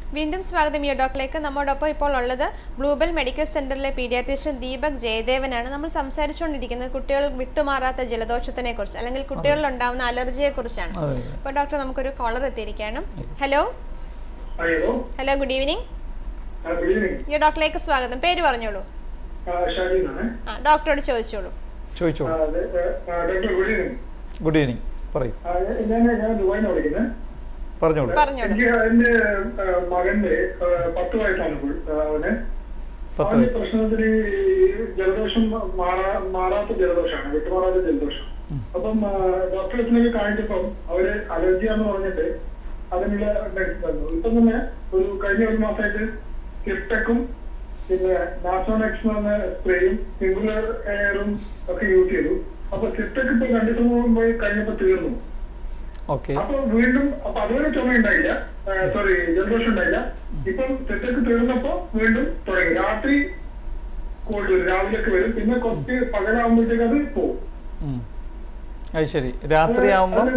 വീണ്ടും സ്വാഗതം ഈ ഡോക്ടറിലേക്ക് നമ്മോടൊപ്പം ഇപ്പോൾ ഉള്ളത് ബ്ലൂബെൽ മെഡിക്കൽ സെന്ററിലെ പീഡിയാട്രീഷ്യൻ ദീപക് ജയദേവനാണ് നമ്മൾ സംസാരിച്ചുകൊണ്ടിരിക്കുന്നത് കുട്ടികൾ വിട്ടുമാറാത്ത ജലദോഷത്തിനെ കുറിച്ച് അല്ലെങ്കിൽ കുട്ടികളിൽ ഉണ്ടാവുന്ന അലർജിയെ കുറിച്ചാണ് അതെ അതെ അപ്പോൾ ഡോക്ടർ നമുക്കൊരു കോളർ എത്തിയിരിക്കുകയാണ് hello hello hello good evening good evening ഈ ഡോക്ടറിലേക്ക് സ്വാഗതം പേര് പറഞ്ഞോളൂ ഷാജി എന്നാണ് ആ ഡോക്ടറോട് ചോദിച്ചോളൂ ചോദിച്ചോളൂ doctor good evening good evening പറയൂ ഞാൻ ഞാൻ ദുബായിന്ന് വിളിക്കുന്നത് പറഞ്ഞോളൂ പറഞ്ഞോളൂ എനിക്ക് എന്റെ ആ, മകന്റെ ആ, പത്ത് വയസ്സാണ് ഇപ്പോൾ ആ, അവന് പത്ത് അവന്റെ വയസ്സ് പ്രശ്നത്തിന് ഈ ജലദോഷം മാറാ മാറാത്ത ജലദോഷമാണ് വിട്ടുമാറാത്ത ജലദോഷം അപ്പം ആ, ഡോക്ടറെ അടുത്തേക്ക് കാണിച്ചപ്പം അവര് അലർജിയാന്ന് പറഞ്ഞിട്ട് അതിനുള്ള മെഡിസിൻ തന്നു ഇപ്പം തന്നെ ഒരു കഴിഞ്ഞ ഒരു മാസമായിട്ട് കിഫ്റ്റക്കും പിന്നെ നാസോണെക്സ് എന്ന് പറഞ്ഞ സ്പ്രേയും സിംഗുലർ എയറും ഒക്കെ യൂസ് ചെയ്തു അപ്പൊ കിഫ്റ്റക്ക് ഇപ്പൊ രണ്ടു ദിവസം മുമ്പ് കഴിഞ്ഞപ്പോ തീർന്നു ഓക്കെ അപ്പൊ വീണ്ടും അപ്പൊ അതുവരെ ചുമ ഉണ്ടായില്ല സോറി ജലദോഷം ഉണ്ടായില്ല ഇപ്പം തെറ്റൊക്കെ തീർന്നപ്പോ വീണ്ടും തുടങ്ങി രാത്രി കോൾഡ് വരും രാവിലെയൊക്കെ വരും പിന്നെ കുറച്ച് പകലാകുമ്പോഴത്തേക്ക് അത് പോകും അത് ശരി രാത്രി ആവുമ്പോൾ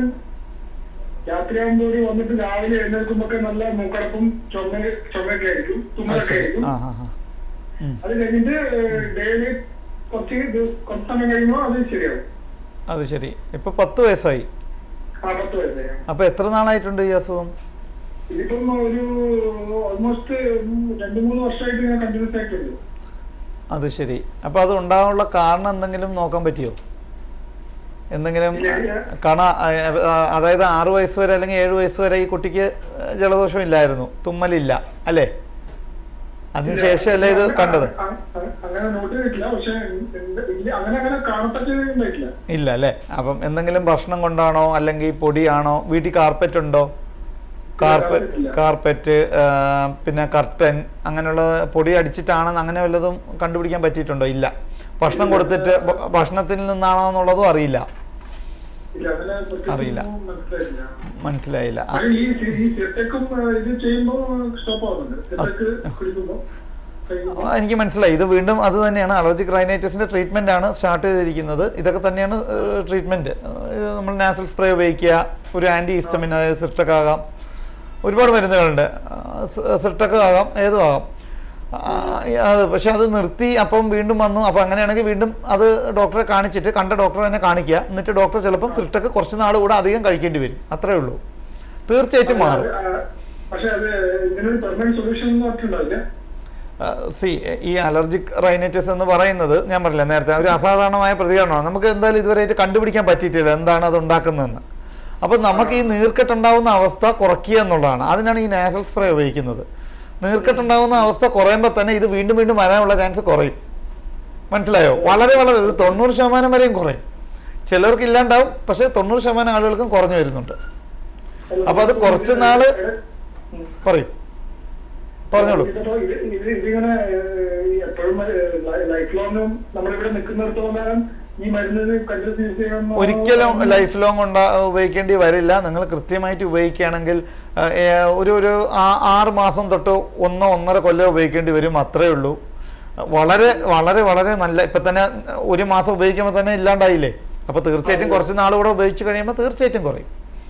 രാത്രി ആകുമ്പോൾ ഒരു വന്നിട്ട് രാവിലെ എഴുന്നേൽക്കുമ്പോ നല്ല മൂക്കടപ്പും ചുമ ചുമയൊക്കെ ആയിരിക്കും അത് തുമ്മലൊക്കെ ശരി ആയിരിക്കും ആ ഹാ ഹാ ഉം. അത് കഴിഞ്ഞിട്ട് ഡെയിലി കുറച്ച് ഇത് കുറച്ച് സമയം കഴിയുമ്പോൾ അത് ശരിയാവും അത് ശരി ഇപ്പൊ പത്ത് വയസ്സായി ആ പത്ത് വയസ്സായി അപ്പൊ എത്ര നാളായിട്ടുണ്ട് ഈ അസുഖം ഇതിപ്പം ഒരു ഓൾമോസ്റ്റ് രണ്ട് മൂന്ന് വർഷമായിട്ട് ഞാൻ കണ്ടിന്യൂസ് ആയിട്ടുണ്ട് അത് ശരി അപ്പൊ അത് ഉണ്ടാകാനുള്ള കാരണം എന്തെങ്കിലും നോക്കാൻ പറ്റിയോ എന്തെങ്കിലും ഇല്ല, ഇല്ല. കാണാ അതായത് ആറു വയസ്സ് വരെ അല്ലെങ്കിൽ ഏഴ് വയസ്സ് വരെ ഈ കുട്ടിക്ക് ജലദോഷം ഇല്ലായിരുന്നു തുമ്മലില്ല അല്ലേ അതിനുശേഷമല്ലേ ഇത് കണ്ടത് അ- അ- അങ്ങനെ നോട്ട് ചെയ്തിട്ടില്ല പക്ഷെ എന്ത് ഇല്ല, അങ്ങനെ അങ്ങനെ കാണത്തക്കില്ല ഇല്ല അല്ലേ അപ്പം എന്തെങ്കിലും ഭക്ഷണം കൊണ്ടാണോ അല്ലെങ്കിൽ പൊടിയാണോ വീട്ടിൽ കാർപ്പറ്റ് ഉണ്ടോ കാർപ്പറ്റ് carpet ഇല്ല. കാർപ്പറ്റ് ആ, പിന്നെ കർട്ടൻ അങ്ങനെയുള്ള പൊടി അടിച്ചിട്ടാണ് അങ്ങനെ വല്ലതും കണ്ടുപിടിക്കാൻ പറ്റിയിട്ടുണ്ടോ ഇല്ല ഭക്ഷണം ഇല്ല. കൊടുത്തിട്ട് ഭ- ഭക്ഷണത്തിൽ നിന്നാണോ എന്നുള്ളതും അറിയില്ല ഇല്ല അങ്ങനെ പ്രത്യേകിച്ച് അറിയില്ല. ഒന്നും മനസ്സിലായില്ല മനസ്സിലായില്ല ആ, പക്ഷേ ഈ സി- ഈ സിർട്ടക്കും ഇത് ചെയ്യുമ്പോ സ്റ്റോപ്പ് ആവുന്നുണ്ട് സിർട്ടക്ക് കുടിക്കുമ്പോ കഴിക്കുമ്പോ ആ, എനിക്ക് മനസ്സിലായി ഇത് വീണ്ടും അത് തന്നെയാണ് അലർജിക് റൈനൈറ്റിസിന്റെ ട്രീറ്റ്മെന്റ് ആണ് സ്റ്റാർട്ട് ചെയ്തിരിക്കുന്നത് ഇതൊക്കെ തന്നെയാണ് ട്രീറ്റ്മെന്റ് ഇത് നമ്മൾ നാസൽ സ്പ്രേ ഉപയോഗിക്കുക ഒരു ആന്റി ഹിസ്റ്റമിൻ അതായത് സിർട്ടക്ക് ആകാം ഒരുപാട് മരുന്നുകളുണ്ട് സിർട്ടക്ക് ആകാം ഏതും ആകാം ആ, അത് പക്ഷെ അത് നിർത്തി അപ്പം വീണ്ടും വന്നു അപ്പം അങ്ങനെയാണെങ്കിൽ വീണ്ടും അത് ഡോക്ടറെ കാണിച്ചിട്ട് കണ്ട ഡോക്ടറെ തന്നെ കാണിക്കുക എന്നിട്ട് ഡോക്ടർ ചിലപ്പം സിർട്ടക്ക് കുറച്ച് നാൾ കൂടെ അധികം കഴിക്കേണ്ടി വരും അത്രേ ഉള്ളൂ തീർച്ചയായിട്ടും മാറും അത്, ആ, പക്ഷെ അത് ഇതിനൊരു പെർമനന്റ് സൊല്യൂഷൻ ഒന്നും ഒട്ടുണ്ടാവില്ല സി ഈ അലർജിക് റൈനൈറ്റിസ് എന്ന് പറയുന്നത് ഞാൻ പറഞ്ഞില്ല നേരത്തെ ഒരു അസാധാരണമായ പ്രതികരണമാണ് നമുക്ക് എന്തായാലും ഇതുവരെയായിട്ട് കണ്ടുപിടിക്കാൻ പറ്റിയിട്ടില്ല എന്താണ് അത് ഉണ്ടാക്കുന്നതെന്ന് അപ്പോൾ നമുക്ക് ഈ നീർക്കെട്ടുണ്ടാവുന്ന അവസ്ഥ കുറയ്ക്കുക എന്നുള്ളതാണ് അതിനാണ് ഈ നാസൽ സ്പ്രേ ഉപയോഗിക്കുന്നത് നീർക്കെട്ടുണ്ടാവുന്ന അവസ്ഥ കുറയുമ്പോൾ തന്നെ ഇത് വീണ്ടും വീണ്ടും വരാനുള്ള ചാൻസ് കുറയും മനസ്സിലായോ വളരെ വളരെ ഒരു തൊണ്ണൂറ് ശതമാനം വരെയും കുറയും ചിലർക്ക് ഇല്ലാണ്ടാവും പക്ഷേ തൊണ്ണൂറ് ശതമാനം ആളുകൾക്കും കുറഞ്ഞു വരുന്നുണ്ട് അപ്പൊ അത് കുറച്ച് നാള് ഉം. പറയും പറഞ്ഞോളൂ ഇതിപ്പോ ഇത് ഇത് ഇതിങ്ങനെ ഏഹ്, ഈ എപ്പോഴും ലൈഫ് ലോങ്ങും നമ്മളിവിടെ നിൽക്കുന്നിടത്തോളം കാലം ഈ മരുന്ന് കണ്ടിന്യൂസ് യൂസ് ചെയ്യണം ഒരിക്കലും ലൈഫ് ലോങ് ഉണ്ടാ ഉപയോഗിക്കേണ്ടി വരില്ല നിങ്ങൾ കൃത്യമായിട്ട് ഉപയോഗിക്കുകയാണെങ്കിൽ ആ, ഏ, ഒരു ഒരു ആ- ആറ് മാസം തൊട്ട് ഒന്നോ ഒന്നര കൊല്ലം ഉപയോഗിക്കേണ്ടി വരും അത്രേ ഉള്ളൂ വളരെ വളരെ വളരെ നല്ല ഇപ്പം തന്നെ ഒരു മാസം ഉപയോഗിക്കുമ്പോൾ തന്നെ ഇല്ലാണ്ടായില്ലേ അപ്പോൾ തീർച്ചയായിട്ടും കുറച്ച് നാൾ കൂടെ ഉപയോഗിച്ച് കഴിയുമ്പോൾ തീർച്ചയായിട്ടും കുറയും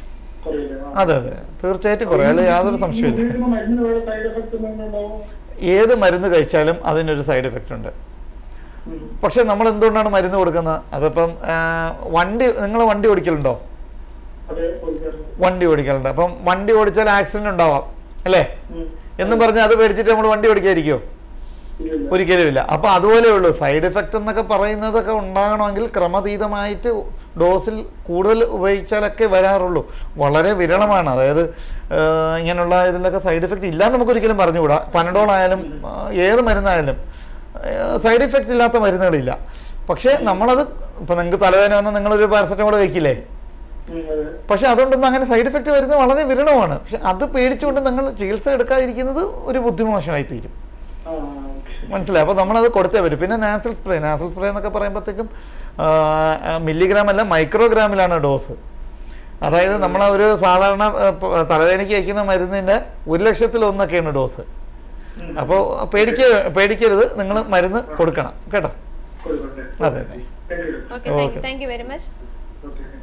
അതെ അതെ തീർച്ചയായിട്ടും കുറയും അതിൽ യാതൊരു സംശയമില്ല മരുന്ന് വേറെ സൈഡ് എഫക്ട് ഉണ്ടാവും ഏത് മരുന്ന് കഴിച്ചാലും അതിനൊരു സൈഡ് എഫക്റ്റ് ഉണ്ട് ഉം. പക്ഷെ നമ്മൾ എന്തുകൊണ്ടാണ് മരുന്ന് കൊടുക്കുന്നത് അതിപ്പം ആ, വണ്ടി നിങ്ങൾ വണ്ടി ഓടിക്കലുണ്ടോ അതെ കൊടുക്കാറുണ്ട്. വണ്ടി ഓടിക്കലുണ്ട് അപ്പം വണ്ടി ഓടിച്ചാൽ ആക്സിഡന്റ് ഉണ്ടാവാം അല്ലേ ഉം. എന്നും പറഞ്ഞ് അത് പേടിച്ചിട്ട് നമ്മൾ വണ്ടി ഓടിക്കാതിരിക്കുമോ ഇല്ല, ഇല്ല. ഒരിക്കലും ഇല്ല അപ്പൊ അതുപോലെ ഉള്ളൂ സൈഡ് എഫക്റ്റ് എന്നൊക്കെ പറയുന്നതൊക്കെ ഉണ്ടാകണമെങ്കിൽ ക്രമതീതമായിട്ട് ഡോസിൽ കൂടുതൽ ഉപയോഗിച്ചാലൊക്കെ വരാറുള്ളൂ വളരെ വിരളമാണ് അതായത് ആഹ്, ഇങ്ങനെയുള്ള ഇതിലൊക്കെ സൈഡ് എഫക്റ്റ് ഇല്ലാന്ന് നമുക്ക് ഒരിക്കലും പറഞ്ഞുകൂടാ പനഡോൾ ആയാലും ആഹ്, ഏത് മരുന്നായാലും സൈഡ് എഫക്റ്റ് ഇല്ലാത്ത മരുന്നുകളില്ല പക്ഷേ നമ്മളത് ഇപ്പൊ നിങ്ങൾക്ക് തലവേദന വന്നാൽ നിങ്ങളൊരു പാരസെറ്റമോൾ കഴിക്കില്ലേ ഉം, അതെ. പക്ഷെ അതുകൊണ്ടൊന്നും അങ്ങനെ സൈഡ് എഫക്റ്റ് വരുന്നത് വളരെ വിരളമാണ് പക്ഷെ അത് പേടിച്ചുകൊണ്ട് നിങ്ങൾ ചികിത്സ എടുക്കാതിരിക്കുന്നത് ഒരു ബുദ്ധിമോശമായി തീരും ആ, ഓക്കേ. മനസ്സിലായി അപ്പോൾ നമ്മളത് കൊടുത്തേ പറ്റും പിന്നെ നാസൽ സ്പ്രേ നാസൽ സ്പ്രേ എന്നൊക്കെ പറയുമ്പോഴത്തേക്കും മില്ലിഗ്രാം അല്ല മൈക്രോഗ്രാമിലാണ് ഡോസ് അതായത് നമ്മൾ ഒരു സാധാരണ ആ, പ- തലവേദനയ്ക്ക് കഴിക്കുന്ന മരുന്നിൻ്റെ ഒരു ലക്ഷത്തിൽ ഒന്നൊക്കെയാണ് ഡോസ് ഉം. അപ്പോൾ പേടിക്ക പേടിക്കരുത് നിങ്ങൾ മരുന്ന് കൊടുക്കണം കേട്ടോ കൊടുക്കട്ടെ. അതെ അതെ Thank you. Okay thank you Okay. Thank you very much Okay, thank you.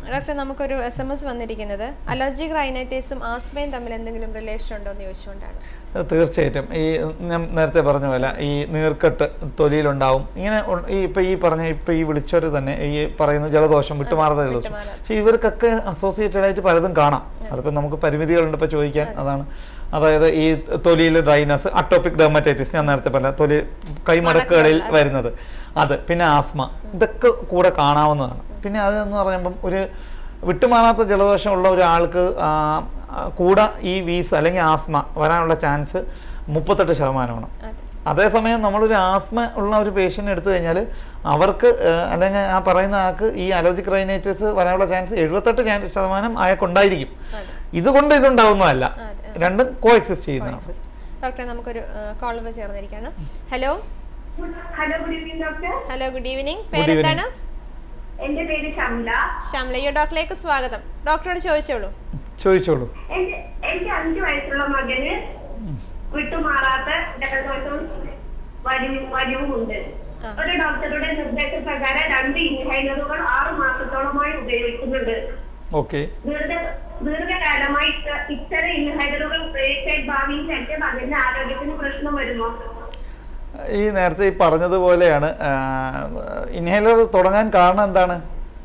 Doctor നമുക്കൊരു എസ് എം എസ് വന്നിരിക്കുന്നത് അലർജിക് റൈനൈറ്റീസും ആസ്മയും തമ്മിൽ എന്തെങ്കിലും റിലേഷൻ ഉണ്ടോ എന്ന് ചോദിച്ചുകൊണ്ടാണ് അത് തീർച്ചയായിട്ടും ഈ ഞാൻ നേരത്തെ പറഞ്ഞ പോലെ ഈ നീർക്കെട്ട് തൊലിയിലുണ്ടാവും ഇങ്ങനെ ഉ- ഈ ഇപ്പം ഈ പറഞ്ഞ ഇപ്പം ഈ വിളിച്ചവർ തന്നെ ഈ പറയുന്ന ജലദോഷം വിട്ടുമാറാത്ത ജലദോഷം വിട്ടുമാറാത്ത. പക്ഷേ ഇവർക്കൊക്കെ അസോസിയേറ്റഡ് ആയിട്ട് പലതും കാണാം അതിപ്പോൾ നമുക്ക് പരിമിതികളുണ്ട് ഇപ്പോൾ ചോദിക്കാൻ അതാണ് അതായത് ഈ തൊലിയിൽ ഡ്രൈനസ് അട്ടോപിക് ഡെർമറ്റൈറ്റിസ് ഞാൻ നേരത്തെ പറഞ്ഞ തൊലി കൈമടക്കുകളിൽ വരുന്നത് അത് പിന്നെ ആസ്മ ഇതൊക്കെ കൂടെ കാണാവുന്നതാണ് പിന്നെ അതെന്ന് പറയുമ്പം ഒരു വിട്ടുമാറാത്ത ജലദോഷമുള്ള ഒരാൾക്ക് ആ, ആ, കൂടെ ഈ വീസ് അല്ലെങ്കിൽ ആസ്മ വരാനുള്ള ചാൻസ് മുപ്പത്തെട്ട് ശതമാനമാണ് അതെ അതേസമയം നമ്മളൊരു ആസ്മ ഉള്ള ഒരു പേഷ്യൻ്റ് എടുത്തു കഴിഞ്ഞാൽ അവർക്ക് ഏഹ്, അല്ലെങ്കിൽ ആ പറയുന്ന ആൾക്ക് ഈ അലർജിക് റൈനൈറ്റിസ് വരാനുള്ള ചാൻസ് എഴുപത്തെട്ട് ചാൻ- ശതമാനം അയാൾക്കുണ്ടായിരിക്കും അതെ ഇതുകൊണ്ട് ഇതുണ്ടാവുന്നതല്ല അതെ രണ്ടും കോ എക്സിസ്റ്റ് ചെയ്യുന്നതാണ് ഡോക്ടർ നമുക്കൊരു കോളർ ചേർന്നിരിക്കുകയാണ് hello hello good evening doctor hello good evening evening. പേരെന്താണ് എന്റെ പേര് ഷംല ശ്യാമല യു ഡോക്ടറിലേക്ക് സ്വാഗതം ഡോക്ടറോട് ചോദിച്ചോളൂ ചോദിച്ചോളൂ എന്റെ എനിക്ക് അഞ്ചു വയസ്സുള്ള മകന് വിട്ടുമാറാത്ത ജലദോഷവും വലിവും വലിവും ഉണ്ട് ആ. ഒരു ഡോക്ടറുടെ നിർദ്ദേശപ്രകാരം രണ്ട് ഇൻഹൈലറുകൾ ആറു മാസത്തോളമായി ഉപയോഗിക്കുന്നുണ്ട് ഓക്കെ ദീർഘ ദീർഘകാലമായി ഇത്ത- ഇത്തരം ഇൻഹൈലറുകൾ ഉപയോഗിച്ചാൽ ഭാവിയിൽ എന്റെ മകന്റെ ആരോഗ്യത്തിന് പ്രശ്നം വരുമോ ഈ നേരത്തെ ഈ പറഞ്ഞതുപോലെയാണ് ഇൻഹേലർ തുടങ്ങാൻ കാരണം എന്താണ്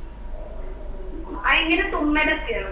ഭയങ്കര തുമ്മലൊക്കെയാണ്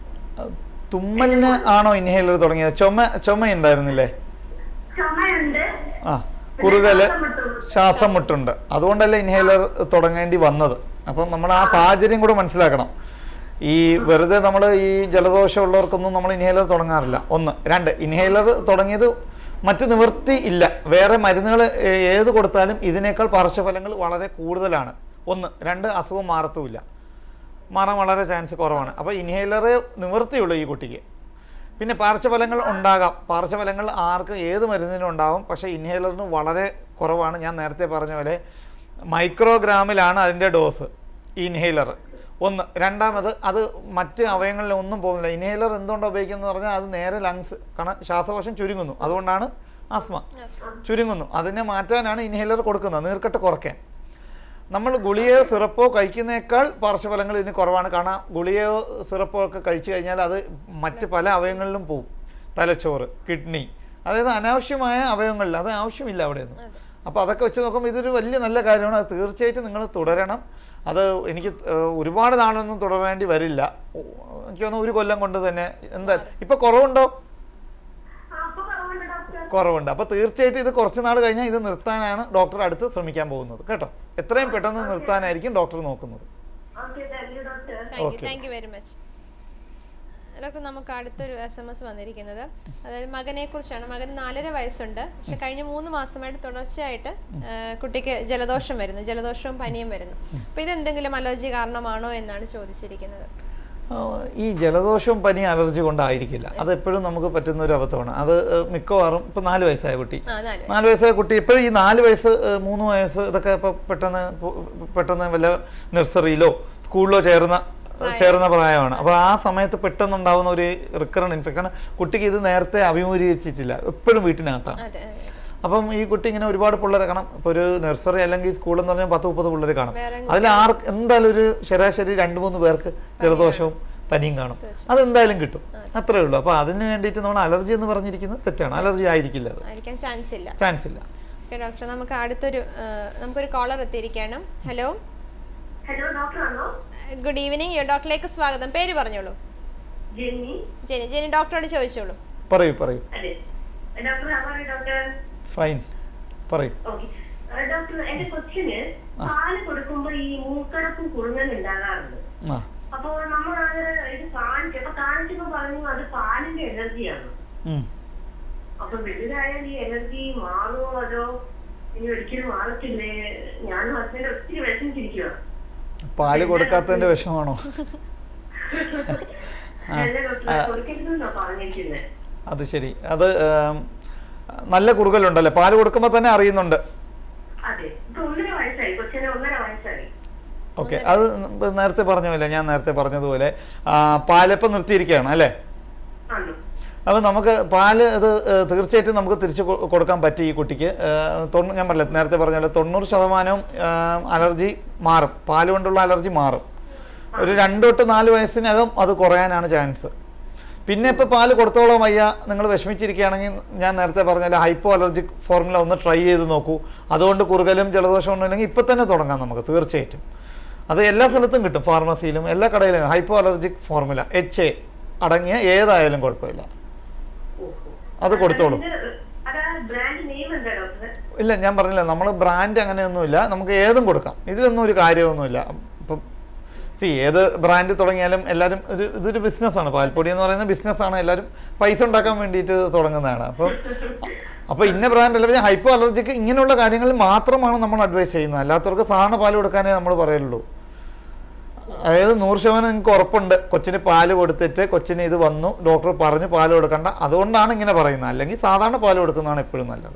തുമ്മലിന് ആണോ ഇൻഹേലർ തുടങ്ങിയത് ചുമ ചുമ ഉണ്ടായിരുന്നില്ലേ ചുമയുണ്ട് ആ കുറുകല് ശ്വാസം മുട്ടും. ശ്വാസം മുട്ടുണ്ട് അതുകൊണ്ടല്ലേ ഇൻഹേലർ തുടങ്ങേണ്ടി വന്നത് അപ്പം നമ്മൾ ആ സാഹചര്യം കൂടെ മനസ്സിലാക്കണം ഈ വെറുതെ നമ്മൾ ഈ ജലദോഷം ഉള്ളവർക്കൊന്നും നമ്മൾ ഇൻഹേലർ തുടങ്ങാറില്ല ഒന്ന് രണ്ട് ഇൻഹേലർ തുടങ്ങിയത് മറ്റ് നിവൃത്തി ഇല്ല വേറെ മരുന്നുകൾ ഏത് കൊടുത്താലും ഇതിനേക്കാൾ പാർശ്വഫലങ്ങൾ വളരെ കൂടുതലാണ് ഒന്ന് രണ്ട് അസുഖം മാറത്തുമില്ല മാറാൻ വളരെ ചാൻസ് കുറവാണ് അപ്പോൾ ഇൻഹേലറേ നിവൃത്തിയുള്ളൂ ഈ കുട്ടിക്ക് പിന്നെ പാർശ്വഫലങ്ങൾ ഉണ്ടാകാം പാർശ്വഫലങ്ങൾ ആർക്ക് ഏത് മരുന്നിനും ഉണ്ടാവും പക്ഷേ ഇൻഹേലറിന് വളരെ കുറവാണ് ഞാൻ നേരത്തെ പറഞ്ഞ പോലെ മൈക്രോഗ്രാമിലാണ് അതിൻ്റെ ഡോസ് ഈ ഇൻഹേലർ ഒന്ന് രണ്ടാമത് അത് മറ്റ് അവയവങ്ങളിലൊന്നും പോകുന്നില്ല ഇൻഹേലർ എന്തുകൊണ്ടാണ് ഉപയോഗിക്കുന്നത് പറഞ്ഞാൽ അത് നേരെ ലങ്സ് കാരണം ശ്വാസകോശം ചുരുങ്ങുന്നു അതുകൊണ്ടാണ് ആസ്മ ചുരുങ്ങുന്നു അതിനെ മാറ്റാനാണ് ഇൻഹേലർ കൊടുക്കുന്നത് നീർക്കെട്ട് കുറയ്ക്കാൻ നമ്മൾ ഗുളികയോ സിറപ്പോ കഴിക്കുന്നേക്കാൾ പാർശ്വഫലങ്ങൾ ഇതിന് കുറവാണ് കാരണം ഗുളികയോ സിറപ്പോ ഒക്കെ കഴിച്ചു കഴിഞ്ഞാൽ അത് മറ്റ് പല അവയവങ്ങളിലും പോവും തലച്ചോറ് കിഡ്നി അതായത് അനാവശ്യമായ അവയവങ്ങളിൽ അത് ആവശ്യമില്ല അവിടെയൊന്നും അപ്പോൾ അതൊക്കെ വെച്ച് നോക്കുമ്പോൾ ഇതൊരു വലിയ നല്ല കാര്യമാണ് അത് തീർച്ചയായിട്ടും നിങ്ങൾ തുടരണം അത് എനിക്ക് ഏഹ്, ഒരുപാട് നാളൊന്നും തുടരേണ്ടി വരില്ല ഓ, എനിക്ക് തോന്നുന്നു ഒരു കൊല്ലം കൊണ്ട് തന്നെ എന്താ ഇപ്പം കുറവുണ്ടോ ആ, അപ്പൊ കുറവുണ്ട് ഡോക്ടർ കുറവുണ്ട് അപ്പോൾ തീർച്ചയായിട്ടും ഇത് കുറച്ച് നാൾ കഴിഞ്ഞാൽ ഇത് നിർത്താനാണ് ഡോക്ടർ അടുത്ത് ശ്രമിക്കാൻ പോകുന്നത് കേട്ടോ എത്രയും പെട്ടെന്ന് നിർത്താനായിരിക്കും ഡോക്ടർ നോക്കുന്നത് okay thank you doctor thank you Okay. Thank you very much doctor നമുക്ക് അടുത്തൊരു എസ് എം എസ് വന്നിരിക്കുന്നത് അതായത് മകനെ കുറിച്ചാണ് മകന് നാലര വയസ്സുണ്ട് പക്ഷെ കഴിഞ്ഞ മൂന്ന് മാസമായിട്ട് തുടർച്ചയായിട്ട് ആ, കുട്ടിക്ക് ജലദോഷം വരുന്നു ജലദോഷവും പനിയും വരുന്നു അപ്പൊ ഇതെന്തെങ്കിലും അലർജി കാരണമാണോ എന്നാണ് ചോദിച്ചിരിക്കുന്നത് ആ, ഈ ജലദോഷവും പനി അലർജി കൊണ്ടായിരിക്കില്ല അത് എപ്പോഴും നമുക്ക് പറ്റുന്ന ഒരു അബദ്ധമാണ് അത് ഏഹ്, മിക്കവാറും ഇപ്പം നാല് വയസ്സായ കുട്ടി ആ നാല് നാല് വയസ്സായ കുട്ടി ഇപ്പോഴും ഈ നാല് വയസ്സ് ഏഹ്, മൂന്ന് വയസ്സ് ഇതൊക്കെ ഇപ്പോൾ പെട്ടെന്ന് പു- പെട്ടെന്ന് വല്ല നഴ്സറിയിലോ സ്കൂളിലോ ചേർന്ന ചേർന്ന പ്രായമാണ് അപ്പോൾ ആ സമയത്ത് പെട്ടെന്നുണ്ടാവുന്ന ഒരു റിക്കറൻ ഇൻഫെക്ഷൻ കുട്ടിക്ക് ഇത് നേരത്തെ അഭിമുഖീകരിച്ചിട്ടില്ല എപ്പോഴും വീട്ടിനകത്താണ് അതെ അതെ അപ്പം ഈ കുട്ടി ഇങ്ങനെ ഒരുപാട് പിള്ളേരെ കാണാം ഇപ്പോൾ ഒരു നഴ്സറി അല്ലെങ്കിൽ സ്കൂൾ എന്ന് പറഞ്ഞാൽ പത്ത് മുപ്പത് പിള്ളേർ കാണും വേറെ അതിൽ ആർക്ക് എന്തായാലും ഒരു ശരാശരി രണ്ട് മൂന്ന് പേർക്ക് ജലദോഷവും പനിയും കാണും അതെന്തായാലും കിട്ടും അത്രേ ഉള്ളൂ അപ്പോൾ അതിന് വേണ്ടിയിട്ട് നമ്മൾ അലർജി എന്ന് പറഞ്ഞിരിക്കുന്നത് തെറ്റാണ് അലർജി ആയിരിക്കില്ല അത് ആയിരിക്കാൻ ചാൻസ് ഇല്ല ചാൻസ് ഇല്ല ഓക്കെ ഡോക്ടർ നമുക്ക് അടുത്തൊരു ആ, നമുക്കൊരു കോളർ എത്തിയിരിക്കുകയാണ് ഹലോ ഹലോ ഡോക്ടർ ആണോ ഗുഡ് ഈവനിങ് യു ഡോക്ടറിലേക്ക് സ്വാഗതം പേര് പറഞ്ഞോളൂ ജെന്നി ജെനി ജെനി ഡോക്ടറോട് ചോദിച്ചോളൂ പറയൂ പറയൂ അതെ ഡോക്ടർ ആവാറ് ഡോക്ടർ ഫൈൻ പറയൂ ഓക്കെ ഡോക്ടർ എന്റെ കൊച്ചിന് പാല് കൊടുക്കുമ്പോ ഈ മൂക്കടപ്പും കുറുങ്ങലും ഉണ്ടാകാറുണ്ട് ആ അപ്പൊ നമ്മൾ അത് ഇത് കാണിച്ചു അപ്പൊ കാണിച്ചപ്പോ പറഞ്ഞു അത് പാലിന്റെ എനർജിയാണ് ഉം. അപ്പൊ വലുതായാൽ ഈ എനർജി മാറുമോ അതോ ഇനി ഒരിക്കലും മാറത്തില്ലേ ഞാൻ ഹസ്ബൻഡ് ഒത്തിരി വിഷമിച്ചിരിക്കുക പാല് കൊടുക്കാത്തതിന്റെ വിഷമാണോ അല്ല ഡോക്ടർ കൊടുക്കരുതെന്നാ പറഞ്ഞിരിക്കുന്നത് അത് ശരി അത് ഏം, നല്ല കുറുകലുണ്ടല്ലേ പാല് കൊടുക്കുമ്പോൾ തന്നെ അറിയുന്നുണ്ട് അതെ ഇപ്പൊ ഒന്നര വയസ്സായി കൊച്ചിന് ഒന്നര വയസ്സായി ഓക്കെ അത് നേരത്തെ പറഞ്ഞില്ല ഞാൻ നേരത്തെ പറഞ്ഞതുപോലെ ആ, പാലിപ്പം നിർത്തിയിരിക്കുകയാണ് അല്ലേ ആണ് അപ്പോൾ നമുക്ക് പാല് അത് ഏഹ്, തീർച്ചയായിട്ടും നമുക്ക് തിരിച്ചു കൊ- കൊടുക്കാൻ പറ്റി ഈ കുട്ടിക്ക് ഏഹ്, തൊണ്ണൂ ഞാൻ പറഞ്ഞില്ല നേരത്തെ പറഞ്ഞ പോലെ തൊണ്ണൂറ് ശതമാനവും ഏഹ്, അലർജി മാറും പാല് കൊണ്ടുള്ള അലർജി മാറും ഒരു രണ്ട് തൊട്ട് നാല് വയസ്സിനകം അത് കുറയാനാണ് ചാൻസ് പിന്നെ ഇപ്പോൾ പാല് കൊടുത്തോളം വയ്യ നിങ്ങൾ വിഷമിച്ചിരിക്കുകയാണെങ്കിൽ ഞാൻ നേരത്തെ പറഞ്ഞ ഹൈപ്പോ അലർജിക് ഫോർമുല ഒന്ന് ട്രൈ ചെയ്ത് നോക്കൂ അതുകൊണ്ട് കുറുകലും ജലദോഷം ഉണ്ടെങ്കിൽ ഇപ്പം തന്നെ തുടങ്ങാം നമുക്ക് തീർച്ചയായിട്ടും അത് എല്ലാ സ്ഥലത്തും കിട്ടും ഫാർമസിയിലും എല്ലാ കടയിലും hypo allergic formula H A അടങ്ങിയ ഏതായാലും കുഴപ്പമില്ല അത് കൊടുത്തോളൂ അതാ ബ്രാൻഡ് നെയിം എന്താ ഡോക്ടർ ഇല്ല ഞാൻ പറഞ്ഞില്ല നമ്മൾ ബ്രാൻഡ് അങ്ങനെയൊന്നുമില്ല നമുക്ക് ഏതും കൊടുക്കാം ഇതിലൊന്നും ഒരു കാര്യമൊന്നുമില്ല ഇപ്പം സി ഏത് ബ്രാൻഡ് തുടങ്ങിയാലും എല്ലാവരും ഒരു ഇതൊരു ബിസിനസ്സാണ് പാൽപ്പൊടി എന്ന് പറയുന്ന ബിസിനസ്സാണ് എല്ലാവരും പൈസ ഉണ്ടാക്കാൻ വേണ്ടിയിട്ട് തുടങ്ങുന്നതാണ് അപ്പം അപ്പോൾ ഇന്ന ബ്രാൻഡ് അല്ല പിന്നെ ഹൈപ്പോ അലർജിക്ക് ഇങ്ങനെയുള്ള കാര്യങ്ങളിൽ മാത്രമാണ് നമ്മൾ അഡ്വൈസ് ചെയ്യുന്നത് അല്ലാത്തവർക്ക് സാധാരണ പാൽ കൊടുക്കാനേ നമ്മൾ പറയുള്ളൂ അതായത് നൂറ് ശതമാനം നിങ്ങൾക്ക് ഉറപ്പുണ്ട് കൊച്ചിന് പാല് കൊടുത്തിട്ട് കൊച്ചിന് ഇത് വന്നു ഡോക്ടർ പറഞ്ഞു പാല് കൊടുക്കണ്ട അതുകൊണ്ടാണ് ഇങ്ങനെ പറയുന്നത് അല്ലെങ്കിൽ സാധാരണ പാല് കൊടുക്കുന്നതാണ് എപ്പോഴും നല്ലത്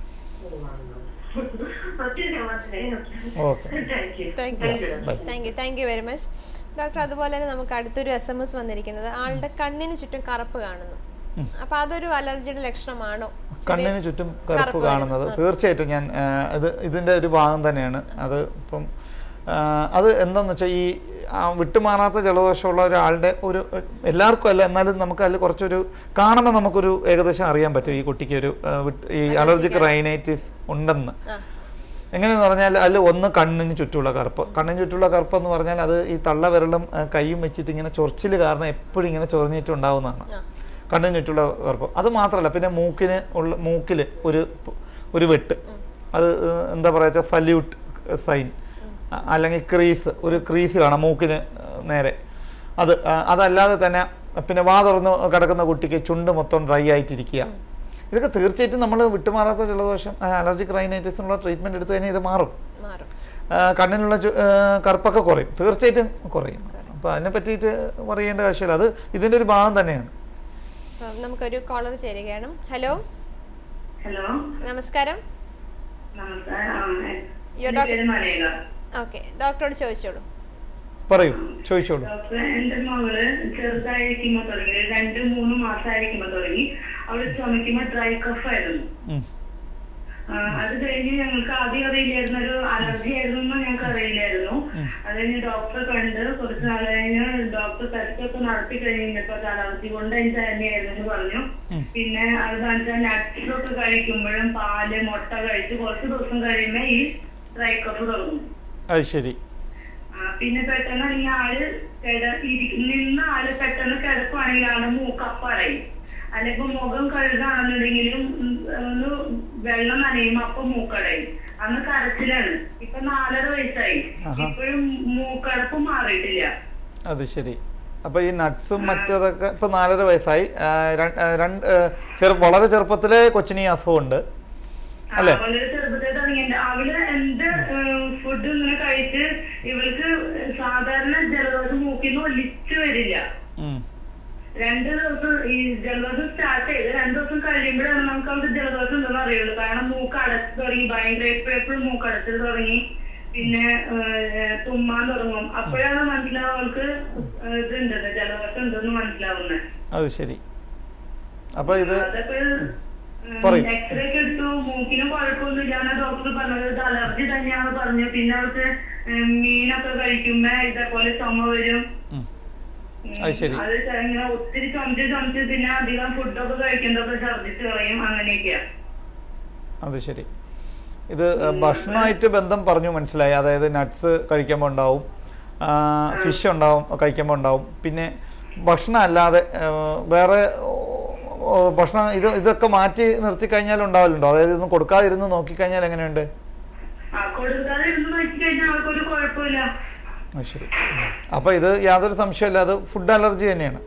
okay thank you thank you thank you very much doctor അതുപോലെ തന്നെ നമുക്ക് അടുത്തൊരു എസ് എം എസ് വന്നിരിക്കുന്നത് ആളുടെ കണ്ണിന് ചുറ്റും കറുപ്പ് കാണുന്നു അപ്പൊ അതൊരു അലർജിയുടെ ലക്ഷണമാണോ ചെറിയ- കണ്ണിന് ചുറ്റും കറുപ്പ് കറുപ്പ് കാണുന്നത് വരുന്നത്. തീർച്ചയായിട്ടും ഞാൻ ആ, ഇത് ഇതിൻ്റെ ഒരു ഭാഗം തന്നെയാണ് അത് ഇപ്പം ആ, അത് എന്താണെന്ന് വെച്ചാൽ ഈ ആ, വിട്ടുമാറാത്ത ജലദോഷമുള്ള ഒരാളുടെ ഒരു എല്ലാവർക്കും അല്ല എന്നാലും നമുക്ക് അതിൽ കുറച്ചൊരു കാണുമ്പോൾ നമുക്കൊരു ഏകദേശം അറിയാൻ പറ്റും ഈ കുട്ടിക്ക് ഒരു ആ, വിട്ട്- ഈ അലർജിക് റൈനൈറ്റിസ് ഉണ്ടെന്ന് ആ. എങ്ങനെയെന്ന് പറഞ്ഞാൽ അതിൽ ഒന്ന് കണ്ണിന് ചുറ്റുമുള്ള കറുപ്പ് കണ്ണിന് ചുറ്റുമുള്ള കറുപ്പ് എന്ന് പറഞ്ഞാൽ അത് ഈ തള്ളവിരലും ആ, കൈയും വെച്ചിട്ട് ഇങ്ങനെ ചൊറിച്ചിൽ കാരണം എപ്പോഴും ഇങ്ങനെ ചൊറിഞ്ഞിട്ടുണ്ടാവുന്നതാണ് ആ. കണ്ണിന് ചുറ്റുമുള്ള കറുപ്പ് അത് മാത്രമല്ല പിന്നെ മൂക്കിന് ഉള്ള മൂക്കിൽ ഒരു ഒരു വെട്ട് അത് ഏഹ്, എന്താ പറയുക സല്യൂട്ട് സൈൻ അല്ലെങ്കിൽ ക്രീസ് ഒരു ക്രീസ് കാണാം മൂക്കിന് ഏഹ്, നേരെ അത് ആ, അതല്ലാതെ തന്നെ പിന്നെ വാ തുറന്ന് കിടക്കുന്ന കുട്ടിക്ക് ചുണ്ട് മൊത്തം ഡ്രൈ ആയിട്ടിരിക്കുക ഇതൊക്കെ തീർച്ചയായിട്ടും നമ്മൾ വിട്ടുമാറാത്ത ജലദോഷം അലർജിക് റൈനൈറ്റിസിനുള്ള ട്രീറ്റ്മെൻറ്റ് എടുത്തു കഴിഞ്ഞാൽ ഇത് മാറും മാറും ആ, കണ്ണിനുള്ള ചു- ആ, കറുപ്പൊക്കെ കുറയും തീർച്ചയായിട്ടും കുറയും അപ്പോൾ അതിനെ പറ്റിയിട്ട് പറയേണ്ട ആവശ്യമില്ല അത് ഇതിൻ്റെ ഒരു ഭാഗം തന്നെയാണ് അപ്പം നമുക്കൊരു കോളർ ചേരുകയാണ് ഹലോ ഹലോ നമസ്കാരം നമസ്കാരം Your എന്റെ doctor- പേര് മലയക ഓക്കെ ഡോക്ടറോട് ചോദിച്ചോളൂ പറയൂ ചോദിച്ചോളൂ ഡോക്ടർ എന്റെ മകള് ചെറുതായിരിക്കുമ്പോ തുടങ്ങി ഒരു രണ്ട് മൂന്ന് മാസമായിരിക്കുമ്പോ തുടങ്ങി അവള് ചുമക്കുമ്പോ ഡ്രൈ കഫ് ആയിരുന്നു ഉം. ആ, അത് കഴിഞ്ഞ് ഞങ്ങൾക്ക് ആദ്യം അറിയില്ലായിരുന്നു ഒരു അലർജി ആയിരുന്നു എന്ന് ഞങ്ങൾക്ക് അറിയില്ലായിരുന്നു അത് കഴിഞ്ഞ് ഡോക്ടറെ കണ്ട് കുറച്ച് നാൾ കഴിഞ്ഞ് ഡോക്ടർ ടെസ്റ്റ് ഒക്കെ നടത്തി കഴിഞ്ഞപ്പോ അത് അലർജി കൊണ്ട് എനിക്ക് തന്നെയായിരുന്നു എന്ന് പറഞ്ഞു പിന്നെ അത് വെച്ചാൽ നട്ട്സ് ഒക്കെ കഴിക്കുമ്പോഴും പാല് മുട്ട കഴിച്ച് കുറച്ച് ദിവസം കഴിയുമ്പോ ഈ ഡ്രൈ കഫ് തുടങ്ങും അത് ശരി ആ, പിന്നെ പെട്ടെന്ന് ഈ ആള് കിട ഇരി- നിന്ന ആള് പെട്ടെന്ന് കിടക്കുവാണെങ്കിൽ ആള് മൂക്കപ്പടയും അല്ലെങ്കിൽ മുഖം കഴുകാണെന്നുണ്ടെങ്കിലും ഉം, ഒന്ന് വെള്ളം നനയുമ്പോ അപ്പൊ മൂക്കടയും അന്ന് കരച്ചിലാണ് ഇപ്പൊ നാലര വയസ്സായി ആഹാ. ഇപ്പോഴും മൂക്കടപ്പ് മാറിയിട്ടില്ല അത് ശരി അപ്പോൾ ഈ നട്ട്സും മറ്റതൊക്കെ ഇപ്പോൾ നാലര വയസ്സായി ആ, ര- ആ, രണ്ട് ആ, ചെറു വളരെ ചെറുപ്പത്തിലെ കൊച്ചിന് ഈ അസുഖമുണ്ട് ആ, അല്ലേ? വളരെ ചെറുപ്പത്തിൽ തുടങ്ങിയിട്ടുണ്ട് അവള് എന്ത് ഫുഡ് ഇങ്ങനെ കഴിച്ച് ഇവൾക്ക് സാധാരണ ജലദോഷം മൂക്കിന്ന് ഒലിച്ചു വരില്ല ഉം. രണ്ട് ദിവസം ഈ ജലദോഷം സ്റ്റാർട്ട് ചെയ്ത് രണ്ട് ദിവസം കഴിയുമ്പോഴാണ് നമുക്ക് അവർക്ക് ജലദോഷം ഉണ്ടെന്ന് അറിയുള്ളൂ കാരണം മൂക്ക് അടച്ചു തുടങ്ങി ഭയങ്കര എപ്പോഴും എപ്പോഴും മൂക്ക് അടച്ചു തുടങ്ങി പിന്നെ ഏഹ്, തുമ്മാൻ തുടങ്ങും അപ്പോഴാണ് മനസ്സിലാവും അവൾക്ക് ഏഹ്, ഇതുണ്ടെന്ന് ജലദോഷം ഉണ്ടെന്ന് മനസ്സിലാവുന്നത് അത് ശരി അപ്പോൾ ഇത് അതൊക്കെ പറയൂ. എക്സ്റേ ഒക്കെ എടുത്തു മൂക്കിനും കുഴപ്പമൊന്നുമില്ല എന്ന് ഡോക്ടർ പറഞ്ഞത് ഇത് അലർജി തന്നെയാണ് പറഞ്ഞു പിന്നെ അവർക്ക് ഏഹ്, മീനൊക്കെ കഴിക്കുമ്പോ ഇതേപോലെ ചുമ വരും ഉം. ഉം. അത് ശരി. അത് ഇങ്ങനെ ഒത്തിരി ചുമച്ച് ചുമച്ച് പിന്നെ അധികം ഫുഡൊക്കെ കഴിക്കുമ്പോ ഛർദിച്ച് കളയും അങ്ങനെയൊക്കെയാ അത് ശരി ഇത് ആ, ഭക്ഷണമായിട്ട് ബന്ധം പറഞ്ഞു മനസ്സിലായി അതായത് നട്ട്സ് കഴിക്കുമ്പോൾ ഉണ്ടാവും ഫിഷ് ഉണ്ടാവും കഴിക്കുമ്പോൾ ഉണ്ടാവും പിന്നെ ഭക്ഷണം അല്ലാതെ ആ, വേറെ ഓ, ഓ, ഭക്ഷണം ഇത് ഇതൊക്കെ മാറ്റി നിർത്തി കഴിഞ്ഞാൽ ഉണ്ടാവലുണ്ടോ അതായത് ഇതൊന്നും കൊടുക്കാതിരുന്ന് നോക്കിക്കഴിഞ്ഞാൽ എങ്ങനെയുണ്ട് ആ കൊടുക്കാതെ ഇരുന്ന് വെച്ച് കഴിഞ്ഞാൽ അവർക്കൊരു കുഴപ്പമില്ല അത് ശരി അപ്പോൾ ഇത് യാതൊരു സംശയമില്ല അത് ഫുഡ് അലർജി തന്നെയാണ്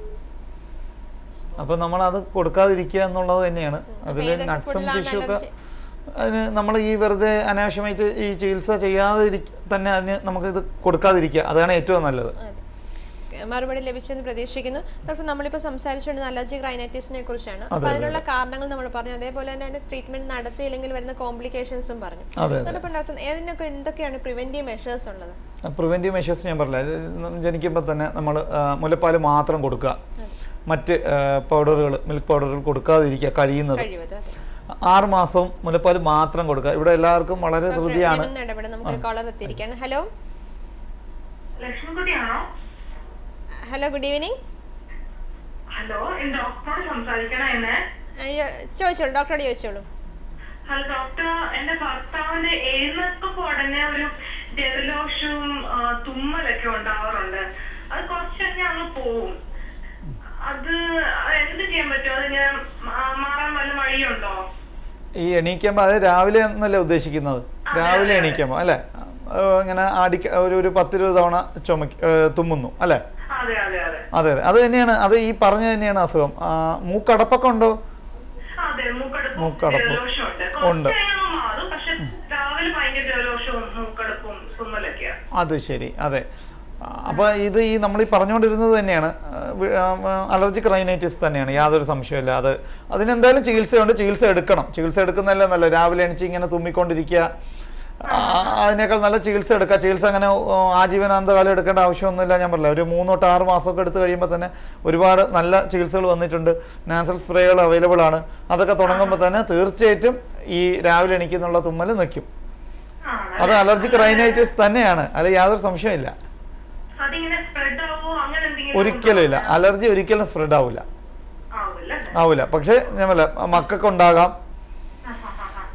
അപ്പോൾ നമ്മൾ അത് കൊടുക്കാതിരിക്കുക എന്നുള്ളത് തന്നെയാണ് അതിൽ ഏതൊക്കെ നട്ട്സും ഫുഡിലാണ് ഫിഷും ഒക്കെ അലർജി? അതിന് നമ്മൾ ഈ വെറുതെ അനാവശ്യമായിട്ട് ഈ ചികിത്സ ചെയ്യാതെ ഇരിക്ക- തന്നെ അതിന് നമുക്കിത് കൊടുക്കാതിരിക്കുക അതാണ് ഏറ്റവും നല്ലത് അതെ മറുപടി ലഭിച്ചെന്ന് പ്രതീക്ഷിക്കുന്നു ഡോക്ടർ നമ്മളിപ്പോൾ സംസാരിച്ചുകൊണ്ടിരുന്ന അലർജിക് റൈനൈറ്റിസിനെ കുറിച്ചാണ് അപ്പോൾ അതിനുള്ള കാരണങ്ങൾ നമ്മൾ പറഞ്ഞു അതേപോലെ തന്നെ അതിന്റെ ട്രീറ്റ്മെന്റ് നടത്തിയില്ലെങ്കിൽ വരുന്ന കോംപ്ലിക്കേഷൻസും പറഞ്ഞു അതെ അതെ അതോടൊപ്പം ഡോക്ടർ ഏതിനൊക്കെ എന്തൊക്കെയാണ് പ്രിവെന്റീവ് മെഷേഴ്സ് ഉള്ളത് പ്രിവെൻറ്റീവ് മെഷേഴ്സ് ഞാൻ പറഞ്ഞില്ല ഇത് ജനിക്കുമ്പോൾ തന്നെ നമ്മൾ മുലപ്പാൽ മാത്രം കൊടുക്കുക മറ്റ് പൗഡറുകൾ മിൽക്ക് പൗഡറുകൾ കൊടുക്കാതിരിക്കുക കഴിയുന്നത് കഴിവത് അതെ ആറ് മാസവും മുലപ്പാൽ മാത്രം കൊടുക്കുക ഇവിടെ എല്ലാവർക്കും വളരെ ധൃതിയാണ് ഞാനൊന്ന് ഇടപെടാം നമുക്കൊരു കോളർ എത്തിയിരിക്കുകയാണ് ഹലോ ലക്ഷ്മിക്കുട്ടിയാണോ ഹലോ ഗുഡ് ഈവനിങ് ഹലോ ഡോക്ടറോട് സംസാരിക്കണം എന്നെ ചോദിച്ചോളൂ ഡോക്ടറോട് ചോദിച്ചോളൂ ഹലോ ഡോക്ടർ എന്റെ ഭർത്താവിന് എഴുന്നേൽക്കുമ്പോ ഉടനെ ഒരു ജലദോഷവും ആ, തുമ്മലൊക്കെ ഉണ്ടാവാറുണ്ട് അത് കുറച്ചൊക്കെ അങ്ങ് പോവും അത് എന്ത് ചെയ്യാൻ പറ്റും അതിന് മാ- മാറാൻ വല്ല വഴിയുണ്ടോ ഈ എണീക്കുമ്പോൾ അത് രാവിലെ എന്നല്ലേ ഉദ്ദേശിക്കുന്നത് രാവിലെ എണീക്കുമ്പോൾ അല്ലേ ആ, ഇങ്ങനെ അടിക്ക ഒരു ഒരു പത്തിരുപത് തവണ ചുമക്ക് ഏ, തുമ്മുന്നു അല്ലേ അതെ അതെ അതെ അതെ അതെ അത് തന്നെയാണ് അത് ഈ പറഞ്ഞ തന്നെയാണ് അസുഖം ആ, മൂക്കടപ്പൊക്കെ ഉണ്ടോ അതെ മൂക്കടുപ്പും മൂക്കടപ്പും. ജലദോഷമുണ്ട് ഉണ്ട്. കുറച്ച് കഴിയുമ്പോൾ മാറും പക്ഷെ രാവിലെ ഭയങ്കര ജലദോഷവും മൂക്കടുപ്പും തുമ്മലൊക്കെയാ അത് ശരി അതെ അപ്പോൾ ഇത് ഈ നമ്മൾ ഈ പറഞ്ഞുകൊണ്ടിരുന്നത് തന്നെയാണ് അലർജിക് റൈനൈറ്റിസ് തന്നെയാണ് യാതൊരു സംശയമില്ല അത് അതിനെന്തായാലും ചികിത്സയുണ്ട് ചികിത്സ എടുക്കണം ചികിത്സ എടുക്കുന്നതല്ലേ നല്ല രാവിലെ എണീച്ച് ഇങ്ങനെ തുമ്മിക്കൊണ്ടിരിക്കുക ആ, അതിനേക്കാൾ നല്ല ചികിത്സ എടുക്കുക ചികിത്സ അങ്ങനെ ഓ, ആജീവനാന്തകാലം എടുക്കേണ്ട ആവശ്യമൊന്നുമില്ല ഞാൻ പറഞ്ഞില്ല ഒരു മൂന്ന് തൊട്ട് ആറ് മാസമൊക്കെ എടുത്ത് കഴിയുമ്പോൾ തന്നെ ഒരുപാട് നല്ല ചികിത്സകൾ വന്നിട്ടുണ്ട് നാസൽ സ്പ്രേകൾ അവൈലബിൾ ആണ് അതൊക്കെ തുടങ്ങുമ്പോൾ തന്നെ തീർച്ചയായിട്ടും ഈ രാവിലെ എണീക്കുന്നുള്ള തുമ്മൽ നിൽക്കും ആണ് അത് അലർജിക് റൈനൈറ്റിസ് തന്നെയാണ് അതിൽ യാതൊരു സംശയമില്ല അതിങ്ങനെ സ്പ്രെഡ് ആവോ അങ്ങനെ എന്തെങ്കിലും ഒരിക്കലും ഇല്ല ഉണ്ടോ? അലർജി ഒരിക്കലും സ്പ്രെഡ് ആവില്ല ആവില്ല അല്ലേ? ആവില്ല പക്ഷേ ഞാൻ പറയാം മക്കൾക്ക് ഉണ്ടാകാം ആ, ആ, ആ, ആ.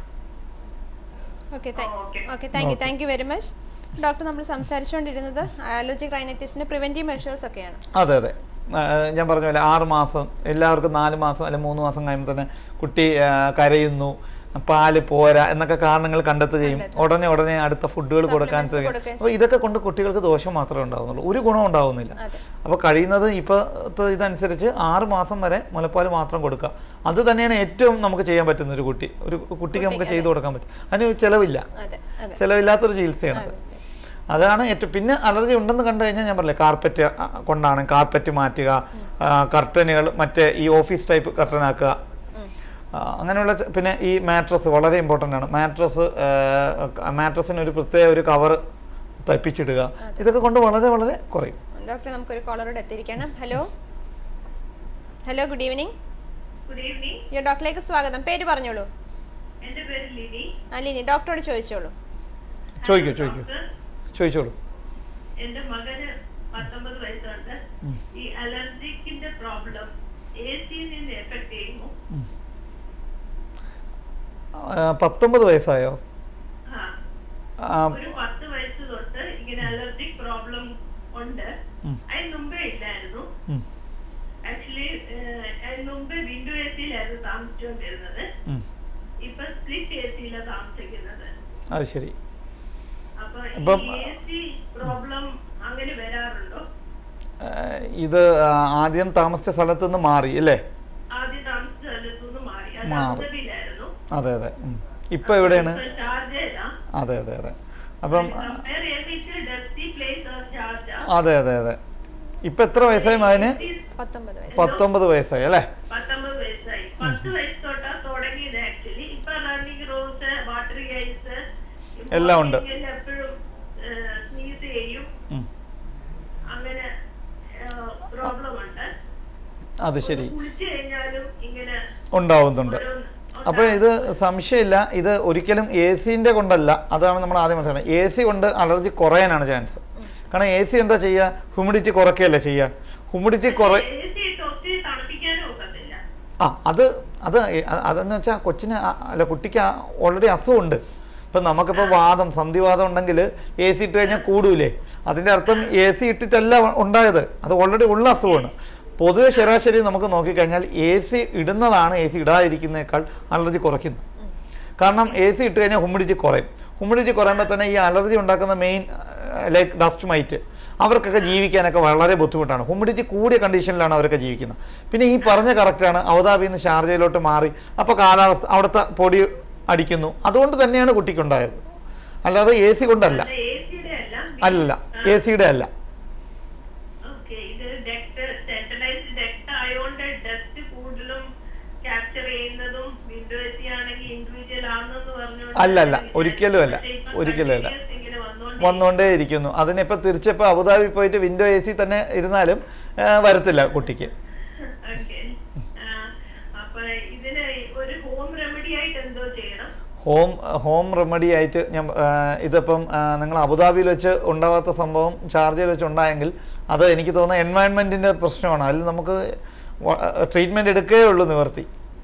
Okay okay. Okay thank you thank you very much doctor നമ്മൾ സംസാരിച്ചുകൊണ്ടിരുന്നത് അലർജിക് റൈനൈറ്റിസിന്റെ പ്രിവെന്റീവ് മെഷേഴ്സ് ഒക്കെയാണ് അതെ അതെ ആ, ഞാൻ പറഞ്ഞ പോലെ ആറ് മാസം എല്ലാവർക്കും നാല് മാസം അല്ലെങ്കിൽ മൂന്ന് മാസം കഴിയുമ്പോൾ തന്നെ കുട്ടി ആ, കരയുന്നു പാല് പോരാ എന്നൊക്കെ കാരണങ്ങൾ കണ്ടെത്തുകയും ഉടനെ ഉടനെ അടുത്ത ഫുഡുകൾ കൊടുക്കാൻ Supplements തുടങ്ങി കൊടുക്കുകയും അപ്പോൾ ഇതൊക്കെ കൊണ്ട് കുട്ടികൾക്ക് ദോഷം മാത്രമേ ഉണ്ടാവുന്നുള്ളൂ ഒരു ഗുണം ഉണ്ടാവുന്നില്ല അതെ. അപ്പോൾ കഴിയുന്നത് ഇപ്പോഴത്തെ ഇതനുസരിച്ച് ആറ് മാസം വരെ മുലപ്പാൽ മാത്രം കൊടുക്കുക അത് തന്നെയാണ് ഏറ്റവും നമുക്ക് ചെയ്യാൻ പറ്റുന്ന ഒരു കുട്ടി ഒരു കുട്ടിക്ക് നമുക്ക് ചെയ്തു കൊടുക്കാൻ പറ്റും അതിന് ചിലവില്ല അതെ അതെ ചിലവില്ലാത്തൊരു ചികിത്സയാണ് അത് അതാണ് ഏറ്റവും പിന്നെ അലർജി ഉണ്ടെന്ന് കണ്ടു കഴിഞ്ഞാൽ ഞാൻ പറഞ്ഞില്ലേ കാർപ്പറ്റ് കൊണ്ടാണ് കാർപ്പറ്റ് മാറ്റുക കർട്ടനുകൾ മറ്റേ ഈ ഓഫീസ് ടൈപ്പ് കർട്ടൻ ആക്കുക ആ, അങ്ങനെയുള്ള ച- പിന്നെ ഈ മാട്രസ് വളരെ ഇമ്പോർട്ടൻ്റ് ആണ് മാട്രസ് മാട്രസിന് ഒരു പ്രത്യേക ഒരു കവർ തപ്പിച്ചിടുക ഇതൊക്കെ കൊണ്ട് വളരെ വളരെ കുറയും ഡോക്ടർ നമുക്കൊരു കോളറോട് എത്തിയിരിക്കണം hello hello good evening good evening you ഡോക്ടറിലേക്ക് സ്വാഗതം പേര് പറഞ്ഞോളൂ എന്റെ പേര് ലിനി അലിനി ഡോക്ടറോട് ചോദിച്ചോളൂ ചോദിക്കൂ ചോദിക്കൂ ഡോക്ടർ, ചോദിച്ചോളൂ എന്റെ മകന് പത്തൊമ്പത് വയസ്സുണ്ട് ഈ അലർജിക്കിന്റെ പ്രോബ്ലം എ സി നിന്ന് എഫക്ട് ചെയ്യുമോ ആ, പത്തൊമ്പത് വയസ്സായോ ആ ആ, ഒരു പത്ത് വയസ്സ് തൊട്ട് ഇങ്ങനെ അലർജിക് പ്രോബ്ലം ഉണ്ട് ഉം. അതിന് മുമ്പേ ഇല്ലായിരുന്നു ഉം, ആക്ച്വലി അതിന് മുമ്പേ വിൻഡോ എ സിയിലായിരുന്നു താമസിച്ചുകൊണ്ടിരുന്നത് ഉം. ഇപ്പൊ സ്പ്ലിറ്റ് എ സിയിലാണ് താമസിക്കുന്നത് അത് ശരി അപ്പൊ അപ്പം- ഈ എ സി പ്രോബ്ലം അങ്ങനെ വരാറുണ്ടോ ആ, ഇത് ആ, ആദ്യം താമസിച്ച സ്ഥലത്ത് നിന്ന് മാറി അല്ലേ ആദ്യം താമസിച്ച സ്ഥലത്തുനിന്ന് മാറി അത് മാറി. അബുദാബിയിലായിരുന്നു അതെ അതെ ഉം. ഇപ്പൊ എവിടെയാണ് ഇപ്പൊ ഷാർജയിലാ അതെ അതെ അതെ അപ്പം കമ്പയർ ചെയ്യുമ്പോൾ ഡസ്റ്റി പ്ലേസ് ഷാർജ അതെ അതെ അതെ ഇപ്പൊ എത്ര വയസ്സായി മകന് പത്തൊമ്പത് വയസ്സ് പത്തൊമ്പത് വയസ്സായി അല്ലേ പത്തൊമ്പത് വയസ്സായി പത്ത് വയസ്സ് തൊട്ടാ തുടങ്ങിയത് ആക്ച്വലി ഇപ്പൊ റണ്ണിങ് റോസ് വാട്ടറിംഗ് ഐസ് എല്ലാം ഉണ്ട്. എപ്പോഴും സ്നീസ് ചെയ്യും ഉം. അങ്ങനെ പ്രോബ്ലം ഉണ്ട് അത് ശരി കുളിച്ചു കഴിഞ്ഞാലും ഇങ്ങനെ ഉണ്ടാവുന്നുണ്ട് ഓരോന്ന് അപ്പോൾ ഇത് സംശയമില്ല ഇത് ഒരിക്കലും എ സിൻ്റെ കൊണ്ടല്ല അതാണ് നമ്മൾ ആദ്യം മനസ്സിലാക്കുന്നത് എ സി കൊണ്ട് അലർജി കുറയാനാണ് ചാൻസ് കാരണം എ സി എന്താ ചെയ്യുക ഹ്യൂമിഡിറ്റി കുറയ്ക്കുകയല്ലേ ചെയ്യുക ഹ്യൂമിഡിറ്റി കുറ AC ഇട്ട് ഒത്തിരി തണുപ്പിക്കാനും ഒക്കത്തില്ല ആ അത് അത് എ- അതെന്ന് വെച്ചാൽ കൊച്ചിന് ആ- അല്ല കുട്ടിക്ക് ഓൾറെഡി അസുഖമുണ്ട് ഇപ്പം നമുക്കിപ്പോൾ വാദം സന്ധിവാദം ഉണ്ടെങ്കിൽ എ സി ഇട്ട് കഴിഞ്ഞാൽ കൂടൂലേ അതിൻ്റെ അർത്ഥം എ സി ഇട്ടിട്ടല്ല ഉണ്ടായത് അത് ഓൾറെഡി ഉള്ള അസുഖമാണ് പൊതുവെ ശരാശരി നമുക്ക് നോക്കിക്കഴിഞ്ഞാൽ എ സി ഇടുന്നതാണ് എ സി ഇടാതിരിക്കുന്നതിനേക്കാൾ അലർജി കുറയ്ക്കുന്നത് കാരണം എ സി ഇട്ട് കഴിഞ്ഞാൽ ഹ്യൂമിഡിറ്റി കുറയും ഹ്യൂമിഡിറ്റി കുറയുമ്പോൾ തന്നെ ഈ അലർജി ഉണ്ടാക്കുന്ന മെയിൻ ലൈക്ക് ഡസ്റ്റ് മൈറ്റ് അവർക്കൊക്കെ ജീവിക്കാനൊക്കെ വളരെ ബുദ്ധിമുട്ടാണ് ഹ്യൂമിഡിറ്റി കൂടിയ കണ്ടീഷനിലാണ് അവരൊക്കെ ജീവിക്കുന്നത് പിന്നെ ഈ പറഞ്ഞ കറക്റ്റാണ് അബുദാബിയിൽ നിന്ന് ഷാർജയിലോട്ട് മാറി അപ്പോൾ കാലാവസ്ഥ അവിടുത്തെ പൊടി അടിക്കുന്നു അതുകൊണ്ട് തന്നെയാണ് കുട്ടിക്കുണ്ടായത് അല്ലാതെ എ സി കൊണ്ടല്ല എ സിയുടെ അല്ല അല്ലല്ല എ സിയുടെ അല്ല ഓക്കെ ഇത് ഡെക്ട് സെൻട്രലൈസ്ഡ് ഡെക്ട് ആയതുകൊണ്ട് ഡസ്റ്റ് കൂടുതലും ക്യാപ്ചർ ചെയ്യുന്നതും വിൻഡോ എ സി ആണെങ്കിൽ ഇൻഡിവിജ്വൽ ആണെന്ന് പറഞ്ഞുകൊണ്ട് അല്ല, അല്ല. ഒരിക്കലും അല്ല. പക്ഷേ ഇപ്പം ഒരിക്കലും അല്ല. continuous ഇങ്ങനെ വന്നുകൊണ്ടേ വന്നുകൊണ്ടേ ഇരിക്കുന്നു അതിനിപ്പോൾ തിരിച്ചിപ്പോൾ അബുദാബി പോയിട്ട് വിൻഡോ എ സി തന്നെ ഇരുന്നാലും ആ, വരത്തില്ല കുട്ടിക്ക് ഓക്കെ അപ്പൊ ഇതിന് ഒരു ഹോം റെമഡി ആയിട്ട് എന്തോ ചെയ്യണം ഹോം ഹോം റെമഡി ആയിട്ട് ഞാൻ ആ, ഇതിപ്പം ആ, നിങ്ങൾ അബുദാബിയിൽ വെച്ച് ഉണ്ടാവാത്ത സംഭവം ഷാർജയിൽ വെച്ച് ഉണ്ടായെങ്കിൽ അത് എനിക്ക് തോന്നുന്ന എൻവയൺമെൻറ്റിൻ്റെ പ്രശ്നമാണ് അതിൽ നമുക്ക് ട്രീറ്റ്മെൻറ്റ് എടുക്കേ ഉള്ളൂ നിവർത്തി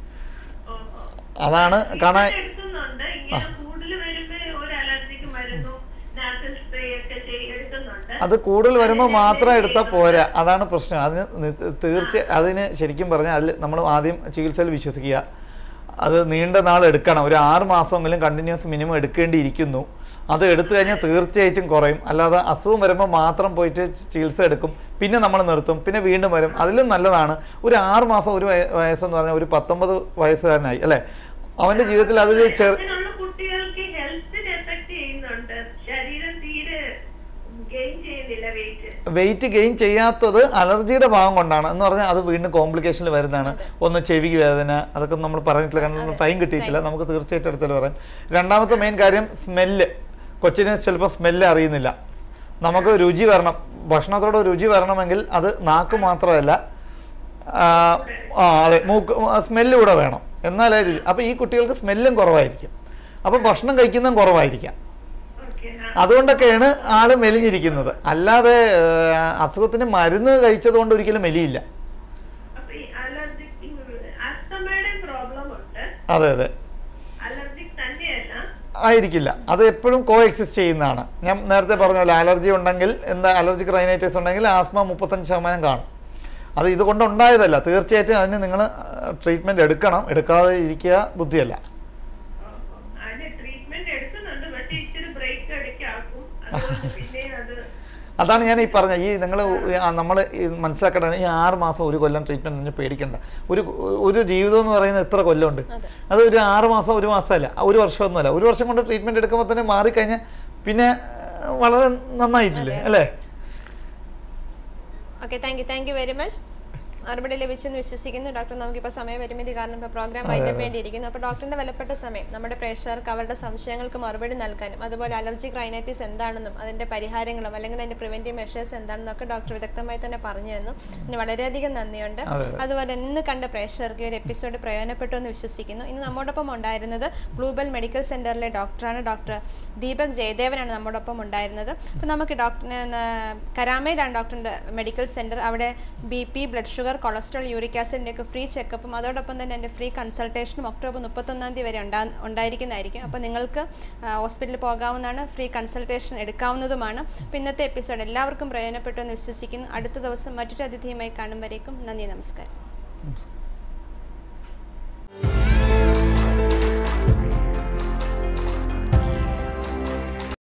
അതാണ് കാണാൻ എടുക്കുന്നുണ്ട് ഇങ്ങനെ കൂടുതൽ വരുമ്പോ ഒരു അലർജിക്ക് മരുന്നും നാസൽ സ്പ്രേ ഒക്കെ ചെയ്- എടുക്കുന്നുണ്ട് അത് കൂടുതൽ വരുമ്പോൾ മാത്രം എടുത്താൽ പോരാ അതാണ് പ്രശ്നം അതിന് നി- തീർച്ച അതിന് ശരിക്കും പറഞ്ഞാൽ അതിൽ നമ്മൾ ആദ്യം ചികിത്സയിൽ വിശ്വസിക്കുക അത് നീണ്ട നാൾ എടുക്കണം ഒരു ആറ് മാസമെങ്കിലും കണ്ടിന്യൂസ് മിനിമം എടുക്കേണ്ടിയിരിക്കുന്നു അത് എടുത്തു കഴിഞ്ഞാൽ തീർച്ചയായിട്ടും കുറയും അല്ലാതെ അസുഖം വരുമ്പോൾ മാത്രം പോയിട്ട് ചികിത്സ എടുക്കും പിന്നെ നമ്മൾ നിർത്തും പിന്നെ വീണ്ടും വരും അതിലും നല്ലതാണ് ഒരു ആറ് മാസം ഒരു വയ- വയസ്സെന്ന് പറഞ്ഞാൽ ഒരു പത്തൊമ്പത് വയസ്സുകാരനായി അല്ലേ അവൻ്റെ ജീവിതത്തിൽ അതൊരു ചെറു അങ്ങനെയുള്ള കുട്ടികൾക്ക് ഹെൽത്തിന് എഫക്ട് ചെയ്യുന്നുണ്ട് ശരീരം തീരെ ഗെയിൻ ചെയ്യുന്നില്ല വെയിറ്റ് വെയിറ്റ് ഗെയിൻ ചെയ്യാത്തത് അലർജിയുടെ ഭാഗം കൊണ്ടാണ് എന്ന് പറഞ്ഞാൽ അത് വീണ്ടും കോംപ്ലിക്കേഷനിൽ വരുന്നതാണ് ഒന്ന് ചെവിക്ക് വേദന അതൊക്കെ നമ്മൾ പറഞ്ഞിട്ടില്ല കാരണം ടൈം കിട്ടിയിട്ടില്ല നമുക്ക് തീർച്ചയായിട്ടും അടുത്തത് പറയാം രണ്ടാമത്തെ മെയിൻ കാര്യം സ്മെല്ല് കൊച്ചിന് ചിലപ്പോൾ സ്മെല്ല് അറിയുന്നില്ല നമുക്ക് രുചി വരണം ഭക്ഷണത്തോട് രുചി വരണമെങ്കിൽ അത് നാക്ക് മാത്രമല്ല ആ ആ, അതെ മൂക്ക് സ്മെല്ല് കൂടെ വേണം എന്നാലേ രുചി അപ്പോൾ ഈ കുട്ടികൾക്ക് സ്മെല്ലും കുറവായിരിക്കും അപ്പോൾ ഭക്ഷണം കഴിക്കുന്നതും കുറവായിരിക്കാം ഓക്കെ അതുകൊണ്ടൊക്കെയാണ് ആള് മെലിഞ്ഞിരിക്കുന്നത് അല്ലാതെ ആ, അസുഖത്തിന് മരുന്ന് കഴിച്ചത് കൊണ്ട് ഒരിക്കലും മെലിയില്ല അപ്പൊ ഈ അലർജിക്ക് അസ്തമയുടെ പ്രോബ്ലം ഉണ്ട് അതെ അതെ അലർജിക് തന്നെയല്ല ആയിരിക്കില്ല അത് എപ്പോഴും കോ എക്സിസ്റ്റ് ചെയ്യുന്നതാണ് ഞാൻ നേരത്തെ പറഞ്ഞ പോലെ അലർജി ഉണ്ടെങ്കിൽ എന്താ അലർജിക് റൈനൈറ്റിസ് ഉണ്ടെങ്കിൽ ആസ്മ മുപ്പത്തഞ്ച് ശതമാനം കാണും അത് ഇതുകൊണ്ട് ഉണ്ടായതല്ല തീർച്ചയായിട്ടും അതിന് നിങ്ങൾ ട്രീറ്റ്മെൻറ്റ് എടുക്കണം എടുക്കാതെ ഇരിക്കുക ബുദ്ധിയല്ല അതിന് ട്രീറ്റ്മെന്റ് എടുക്കുന്നുണ്ട് പക്ഷെ ഇച്ചിരി ബ്രേക്ക് ഇടയ്ക്കാക്കും അതുകൊണ്ട് പിന്നെ അത് അതാണ് ഞാൻ ഈ പറഞ്ഞ ഈ നിങ്ങൾ നമ്മൾ മനസ്സിലാക്കേണ്ടത് ഈ ആറ് മാസം ഒരു കൊല്ലം ട്രീറ്റ്മെൻറ്റിന് പേടിക്കണ്ട ഒരു ഒരു ജീവിതം എന്ന് പറയുന്നത് എത്ര കൊല്ലമുണ്ട് അത് ഒരു ആറ് മാസം ഒരു മാസമല്ല ഒരു വർഷമൊന്നുമല്ല ഒരു വർഷം കൊണ്ട് ട്രീറ്റ്മെൻറ്റ് എടുക്കുമ്പോൾ തന്നെ മാറിക്കഴിഞ്ഞാൽ പിന്നെ ആ, വളരെ നന്നായിട്ടില്ലേ അല്ലേ okay thank you thank you very much മറുപടി ലഭിച്ചെന്ന് വിശ്വസിക്കുന്നു ഡോക്ടർ നമുക്കിപ്പോൾ സമയപരിമിതി കാരണം ഇപ്പോൾ പ്രോഗ്രാം വൈൻഡപ്പ് വേണ്ടിയിരിക്കുന്നു അപ്പോൾ ഡോക്ടറിന്റെ വിലപ്പെട്ട സമയം നമ്മുടെ പ്രേക്ഷകർക്ക് അവരുടെ സംശയങ്ങൾക്ക് മറുപടി നൽകാനും അതുപോലെ അലർജിക് റൈനൈറ്റിസ് എന്താണെന്നും അതിന്റെ പരിഹാരങ്ങളും അല്ലെങ്കിൽ അതിന്റെ പ്രിവെന്റീവ് മെഷേഴ്സ് എന്താണെന്നും ഒക്കെ ഡോക്ടർ വിദഗ്ധമായി തന്നെ പറഞ്ഞു തന്നു അതിന് വളരെയധികം നന്ദിയുണ്ട് അതെ, അതുപോലെ ഇന്ന് കണ്ട പ്രേക്ഷകർക്ക് ഈ ഒരു എപ്പിസോഡ് പ്രയോജനപ്പെട്ടു എന്ന് വിശ്വസിക്കുന്നു ഇന്ന് നമ്മോടൊപ്പം ഉണ്ടായിരുന്നത് ബ്ലൂബെൽ മെഡിക്കൽ സെന്ററിലെ ഡോക്ടറാണ് ഡോക്ടർ ദീപക് ജയദേവനാണ് നമ്മോടൊപ്പം ഉണ്ടായിരുന്നത് അപ്പോൾ നമുക്ക് ഡോക്ടർ കരാമയിലാണ് ഡോക്ടറിൻ്റെ മെഡിക്കൽ സെന്റർ അവിടെ B P blood sugar cholesterol uric ആസിഡിൻ്റെ ഒക്കെ ഫ്രീ ചെക്കപ്പും അതോടൊപ്പം തന്നെ എൻ്റെ ഫ്രീ കൺസൾട്ടേഷനും ഒക്ടോബർ മുപ്പത്തൊന്നാം തീയതി വരെ ഉണ്ടാ ഉണ്ടായിരിക്കുന്നതായിരിക്കും അപ്പോൾ നിങ്ങൾക്ക് ഹോസ്പിറ്റലിൽ പോകാവുന്നതാണ് ഫ്രീ കൺസൾട്ടേഷൻ എടുക്കാവുന്നതുമാണ് അപ്പോൾ ഇന്നത്തെ എപ്പിസോഡ് എല്ലാവർക്കും പ്രയോജനപ്പെട്ടു എന്ന് വിശ്വസിക്കുന്നു അടുത്ത ദിവസം മറ്റൊരു അതിഥിയുമായി കാണുമ്പോഴേക്കും നന്ദി നമസ്കാരം നമസ്കാരം